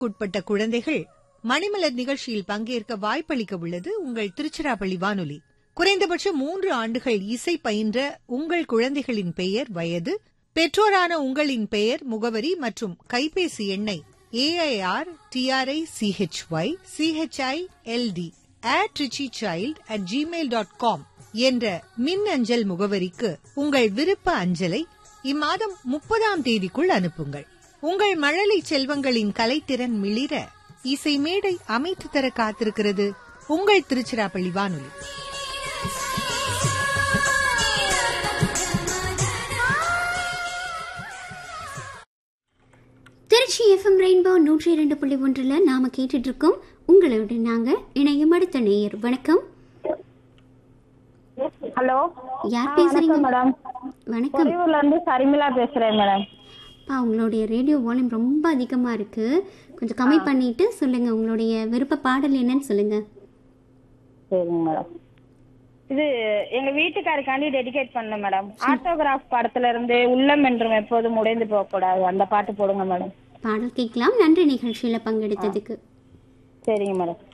உட்பட்ட குழந்தைகள் மணிமலர் நிகழ்ச்சியில் பங்கேற்க வாய்ப்பளிக்க உள்ளது உங்கள் திருச்சிராப்பள்ளி வானொலி குறைந்தபட்சம் மூன்று ஆண்டுகள் இசை பயின்ற உங்கள் குழந்தைகளின் பெயர் வயது பெற்றோரான உங்களின் பெயர் முகவரி மற்றும் கைபேசி எண்ணை AIR TRI CHY CHI LD at richiechild at gmail dot com என்ற மின் அஞ்சல் முகவரிக்கு உங்கள் விருப்ப அஞ்சலை இம்மாதம் முப்பதாம் தேதிக்குள் அனுப்புங்கள் உங்கள் மழலை செல்வங்களின் கலைத்திறன் மிளிர இசை மேடை அமைத்து தர காத்திருக்கிறது உங்கள் திருச்சிராப்பள்ளி வானொலி திருச்சி எஃப்எம் ரெயின்போ நூற்றி இரண்டு புள்ளி ஒன்றில் நாம கேட்டுட்டு இருக்கோம் உங்களுடன் நாங்க இணையம் அடுத்த நேயர் வணக்கம் ஹலோ யார் பேசுறீங்க வணக்கம் மேடம் வணக்கம் பொறியூர்ல இருந்து சரிமிளா பேசுறேன் மேடம் பா உங்களுடைய ரேடியோ வால்யூம் ரொம்ப அதிகமா இருக்கு கொஞ்சம் கம்மி பண்ணிட்டு சொல்லுங்க உங்களுடைய விருப்ப பாடல் என்னன்னு சொல்லுங்க சரிங்க மேடம் இது எங்க வீட்டுக்காருக்காண்டி டெடிகேட் பண்ணேன் மேடம் ஆட்டோகிராஃப் படத்துல இருந்து உள்ளம் என்றும் எப்போதும் உடைந்து போக கூடாது அந்த பாட்டு போடுங்க மேடம் பாடல் கேட்கலாம் நன்றி நிகழ்ச்சியில பங்கெடுத்ததுக்கு சரிங்க மேடம்